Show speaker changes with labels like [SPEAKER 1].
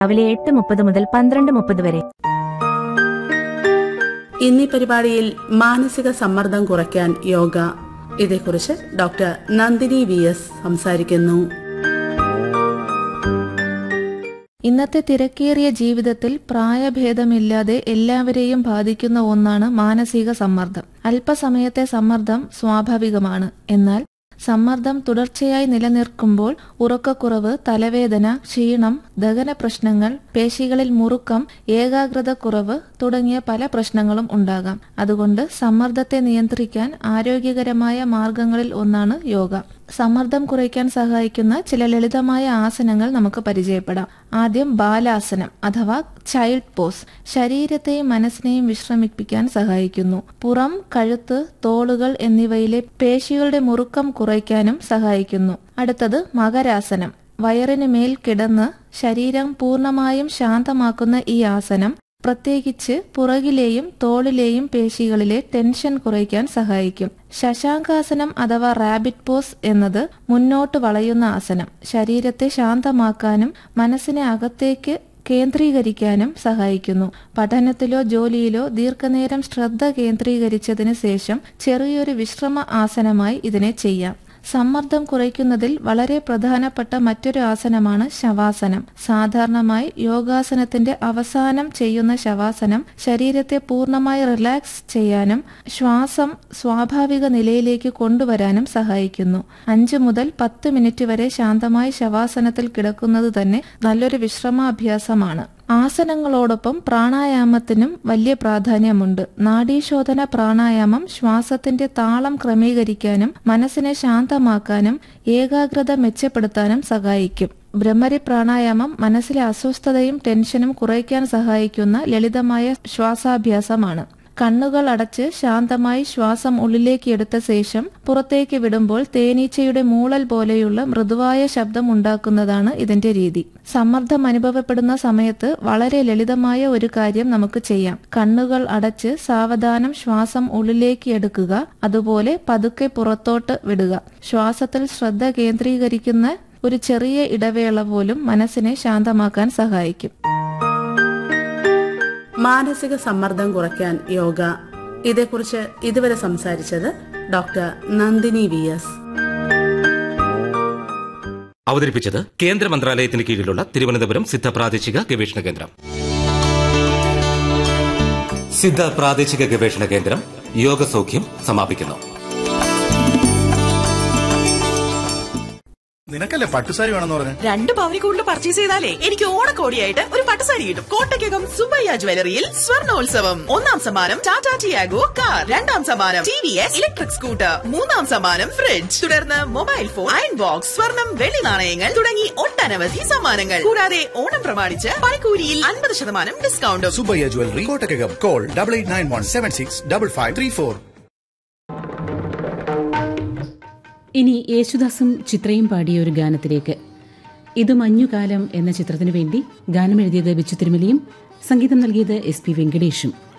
[SPEAKER 1] രാവിലെ എട്ട് മുപ്പത് മുതൽ പന്ത്രണ്ട് മുപ്പത് വരെ
[SPEAKER 2] ഇന്നീ പരിപാടിയിൽ മാനസിക സമ്മർദ്ദം കുറയ്ക്കാൻ യോഗ ഇതേക്കുറിച്ച് ഡോക്ടർ നന്ദിനി വി എസ് സംസാരിക്കുന്നു
[SPEAKER 3] ഇന്നത്തെ തിരക്കേറിയ ജീവിതത്തിൽ പ്രായഭേദമില്ലാതെ എല്ലാവരെയും ബാധിക്കുന്ന ഒന്നാണ് മാനസിക സമ്മർദ്ദം അല്പസമയത്തെ സമ്മർദ്ദം സ്വാഭാവികമാണ് എന്നാൽ സമ്മർദ്ദം തുടർച്ചയായി നിലനിൽക്കുമ്പോൾ ഉറക്കക്കുറവ് തലവേദന ക്ഷീണം ദഹന പ്രശ്നങ്ങൾ പേശികളിൽ മുറുക്കം ഏകാഗ്രത കുറവ് തുടങ്ങിയ പല പ്രശ്നങ്ങളും ഉണ്ടാകാം അതുകൊണ്ട് സമ്മർദ്ദത്തെ നിയന്ത്രിക്കാൻ ആരോഗ്യകരമായ മാർഗങ്ങളിൽ ഒന്നാണ് യോഗ സമ്മർദ്ദം കുറയ്ക്കാൻ സഹായിക്കുന്ന ചില ലളിതമായ ആസനങ്ങൾ നമുക്ക് പരിചയപ്പെടാം ആദ്യം ബാലാസനം അഥവാ ചൈൽഡ് പോസ് ശരീരത്തെയും മനസ്സിനെയും വിശ്രമിപ്പിക്കാൻ സഹായിക്കുന്നു പുറം കഴുത്ത് തോളുകൾ എന്നിവയിലെ പേശികളുടെ മുറുക്കം കുറയ്ക്കാനും സഹായിക്കുന്നു അടുത്തത് മകരാസനം വയറിന് മേൽ കിടന്ന് ശരീരം പൂർണ്ണമായും ശാന്തമാക്കുന്ന ഈ ആസനം പ്രത്യേകിച്ച് പുറകിലെയും തോളിലെയും പേശികളിലെ ടെൻഷൻ കുറയ്ക്കാൻ സഹായിക്കും ശശാങ്കാസനം അഥവാ റാബിറ്റ് പോസ് എന്നത് മുന്നോട്ട് വളയുന്ന ആസനം ശരീരത്തെ ശാന്തമാക്കാനും മനസ്സിനെ അകത്തേക്ക് കേന്ദ്രീകരിക്കാനും സഹായിക്കുന്നു പഠനത്തിലോ ജോലിയിലോ ദീർഘനേരം ശ്രദ്ധ കേന്ദ്രീകരിച്ചതിന് ശേഷം ചെറിയൊരു വിശ്രമ ആസനമായി ഇതിനെ ചെയ്യാം സമ്മർദ്ദം കുറയ്ക്കുന്നതിൽ വളരെ പ്രധാനപ്പെട്ട മറ്റൊരു ആസനമാണ് ശവാസനം സാധാരണമായി യോഗാസനത്തിന്റെ അവസാനം ചെയ്യുന്ന ശവാസനം ശരീരത്തെ പൂർണ്ണമായി റിലാക്സ് ചെയ്യാനും ശ്വാസം സ്വാഭാവിക നിലയിലേക്ക് കൊണ്ടുവരാനും സഹായിക്കുന്നു അഞ്ച് മുതൽ പത്ത് മിനിറ്റ് വരെ ശാന്തമായി ശവാസനത്തിൽ കിടക്കുന്നത് തന്നെ നല്ലൊരു വിശ്രമാഭ്യാസമാണ് ആസനങ്ങളോടൊപ്പം പ്രാണായാമത്തിനും വലിയ പ്രാധാന്യമുണ്ട് നാഡീശോധന പ്രാണായാമം ശ്വാസത്തിന്റെ താളം ക്രമീകരിക്കാനും മനസ്സിനെ ശാന്തമാക്കാനും ഏകാഗ്രത മെച്ചപ്പെടുത്താനും സഹായിക്കും ഭ്രമരി പ്രാണായാമം മനസ്സിലെ അസ്വസ്ഥതയും ടെൻഷനും കുറയ്ക്കാൻ സഹായിക്കുന്ന ലളിതമായ ശ്വാസാഭ്യാസമാണ് കണ്ണുകൾ അടച്ച് ശാന്തമായി ശ്വാസം ഉള്ളിലേക്ക് എടുത്ത ശേഷം പുറത്തേക്ക് വിടുമ്പോൾ തേനീച്ചയുടെ മൂളൽ പോലെയുള്ള മൃദുവായ ശബ്ദം ഉണ്ടാക്കുന്നതാണ് ഇതിന്റെ രീതി സമ്മർദ്ദം അനുഭവപ്പെടുന്ന സമയത്ത് വളരെ ലളിതമായ ഒരു കാര്യം നമുക്ക് ചെയ്യാം കണ്ണുകൾ അടച്ച് സാവധാനം ശ്വാസം ഉള്ളിലേക്ക് എടുക്കുക അതുപോലെ പതുക്കെ പുറത്തോട്ട് വിടുക ശ്വാസത്തിൽ ശ്രദ്ധ കേന്ദ്രീകരിക്കുന്ന ഒരു ചെറിയ ഇടവേള പോലും മനസ്സിനെ ശാന്തമാക്കാൻ സഹായിക്കും
[SPEAKER 2] മാനസിക സമ്മർദ്ദം കുറയ്ക്കാൻ യോഗ ഇതേക്കുറിച്ച് ഇതുവരെ സംസാരിച്ചത് ഡോക്ടർ നന്ദിനി വി എസ്
[SPEAKER 4] അവതരിപ്പിച്ചത് കേന്ദ്ര മന്ത്രാലയത്തിന് കീഴിലുള്ള തിരുവനന്തപുരം സിദ്ധ പ്രാദേശിക ഗവേഷണ കേന്ദ്രം സിദ്ധ പ്രാദേശിക ഗവേഷണ കേന്ദ്രം യോഗസൗഖ്യം സമാപിക്കുന്നു
[SPEAKER 5] നിനക്കല്ലേ പട്ടുസാരി വേണമെന്ന് പറഞ്ഞു
[SPEAKER 6] രണ്ട് പവനി കൂടുതൽ പർച്ചേസ് ചെയ്താലേ എനിക്ക് ഓണക്കോടിയായിട്ട് ഒരു പട്ടുസാരി കിട്ടും കോട്ടയ്ക്കകം സുബയ്യ ജ്വല്ലറിയിൽ സ്വർണോത്സവം ഒന്നാം സമ്മാനം ടാറ്റ ടിയാഗോ കാർ രണ്ടാം സമ്മാനം T V S electric scooter മൂന്നാം സമ്മാനം ഫ്രിഡ്ജ് തുടർന്ന് മൊബൈൽ ഫോൺ അയൺ ബോക്സ് സ്വർണം വെള്ളി നാണയങ്ങൾ തുടങ്ങി ഒട്ടനവധി സമ്മാനങ്ങൾ കൂടാതെ ഓണം പ്രമാണിച്ച് പണിക്കൂലിയിൽ അൻപത് ശതമാനം ഡിസ്കൗണ്ടും
[SPEAKER 5] Subbayya jewellery Kottakkakam call double eight nine one seven six double five three four
[SPEAKER 7] ഇനി യേശുദാസും ചിത്രയും പാടിയ ഒരു ഗാനത്തിലേക്ക് ഇത് മഞ്ഞുകാലം എന്ന ചിത്രത്തിനു വേണ്ടി ഗാനമെഴുതിയത് ബിച്ചു തിരുമലിയും സംഗീതം നൽകിയത് എസ് പി വെങ്കടേഷും